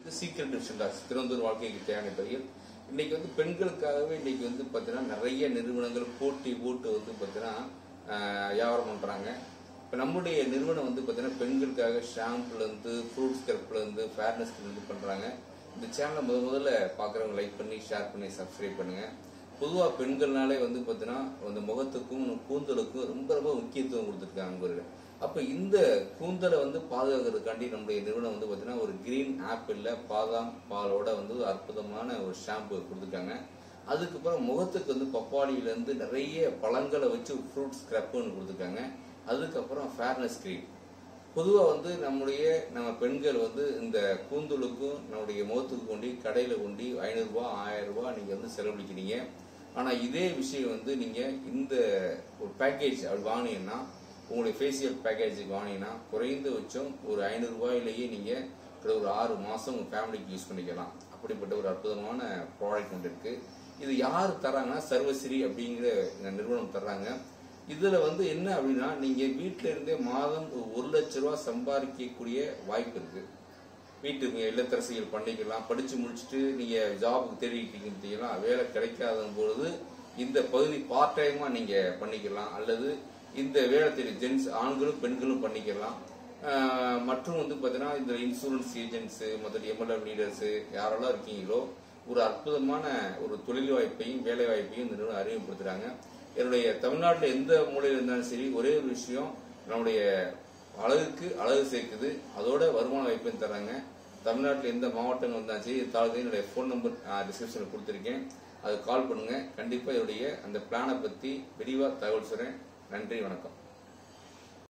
இது சீக்கிரம் division tax திருவந்தூர் வாழ்க்கைக்கு தேவையான பெயர் இன்னைக்கு வந்து பெண்களுக்காகவே இன்னைக்கு வந்து பார்த்தீங்கன்னா நிறைய நிறுவனங்கள் போட்டி போட்டு வந்து பார்த்தீங்கன்னா ஆஹ், வியாபாரம் பண்றாங்க இப்போ நம்முடைய நிறுவனம் வந்து பார்த்தீங்கன்னா பெண்களுக்காக ஷாம்புலேருந்து ஃப்ரூட் ஸ்கர்ப்லேருந்து ஃபேர்னஸ்லேருந்து பண்ணுறாங்க இந்த சேனலை முத முதல்ல பார்க்குறவங்க லைக் பண்ணி ஷேர் பண்ணி சப்ஸ்கிரைப் பண்ணுங்க பொதுவாக பெண்கள்னாலே வந்து பார்த்தீங்கன்னா அந்த முகத்துக்கும் கூந்தலுக்கும் ரொம்ப ரொம்ப முக்கியத்துவம் கொடுத்துருக்காங்க நண்பர்கள் அப்போ இந்த கூந்தலை வந்து பாதுகாக்கிறதுக்காண்டி நம்முடைய நிறுவனம் வந்து பார்த்தீங்கன்னா ஒரு கிரீன் ஆப்பிளில் பாதாம் பாலோட வந்து ஒரு அற்புதமான ஒரு ஷாம்பு கொடுத்துருக்காங்க அதுக்கப்புறம் முகத்துக்கு வந்து பப்பாளியிலேருந்து நிறைய பழங்களை வச்சு ஃப்ரூட் ஸ்க்ரப்னு கொடுத்துருக்காங்க அதுக்கப்புறம் ஃபேர்னஸ் க்ரீம் பொதுவாக வந்து நம்முடைய நம்ம பெண்கள் வந்து இந்த கூந்தலுக்கும் நம்முடைய முகத்துக்கு கொண்டு கடையில் கொண்டு ஐநூறுரூவா ஆயிரம் ரூபாய் நீங்கள் வந்து செலவழிக்கிறீங்க ஆனால் இதே விஷயம் வந்து நீங்கள் இந்த ஒரு பேக்கேஜ் அப்படி வாங்கினீங்கன்னா உங்களுடைய ஃபேஷியல் பேக்கேஜ் வாங்கினீங்கன்னா குறைந்தபட்சம் ஒரு ஐநூறு ரூபாயிலேயே நீங்கள் ஒரு ஆறு மாதம் உங்கள் ஃபேமிலிக்கு யூஸ் பண்ணிக்கலாம் அப்படிப்பட்ட ஒரு அற்புதமான ப்ராடக்ட் ஒன்று இருக்கு இது யார் தராங்கன்னா சர்வஸ்ரீ அப்படிங்கிற இந்த நிறுவனம் தர்றாங்க இதுல வந்து என்ன அப்படின்னா நீங்க வீட்ல இருந்தே மாதம் ஒரு ஒரு லட்ச ரூபா சம்பாதிக்கக்கூடிய வாய்ப்பு இருக்கு வீட்டு இல்லத்தரசிகள் பண்ணிக்கலாம் படிச்சு முடிச்சுட்டு நீங்க ஜாபுக்கு தேடிக்கிட்டு இருந்தீங்கன்னா வேலை கிடைக்காத பொழுது இந்த பகுதி பார்ட் டைமா நீங்க பண்ணிக்கலாம் அல்லது இந்த வேலை தேடி ஜென்ஸ் ஆண்களும் பெண்களும் பண்ணிக்கலாம் ஆஹ் மற்றும் வந்து பார்த்தீங்கன்னா இந்த இன்சூரன்ஸ் ஏஜென்ட்ஸ் மற்ற எம்எல்ஏ லீடர்ஸ் யாரெல்லாம் இருக்கீங்களோ ஒரு அற்புதமான ஒரு தொழில் வாய்ப்பையும் வேலை வாய்ப்பையும் இந்த நிறுவனம் அறிமுகப்படுத்துறாங்க என்னுடைய தமிழ்நாட்டில் எந்த மூலையில் இருந்தாலும் சரி ஒரே ஒரு விஷயம் நம்முடைய அழகுக்கு அழகு சேர்க்குது அதோட வருமான வாய்ப்பையும் தராங்க தமிழ்நாட்டில் எந்த மாவட்டங்கள் இருந்தாலும் சரி தாழ்ந்து என்னுடைய ஃபோன் நம்பர் டிஸ்கிரிப்ஷனில் கொடுத்துருக்கேன் அது கால் பண்ணுங்க கண்டிப்பாக இதோடைய அந்த பிளானை பற்றி விரிவாக தகவல் சொல்கிறேன் நன்றி வணக்கம்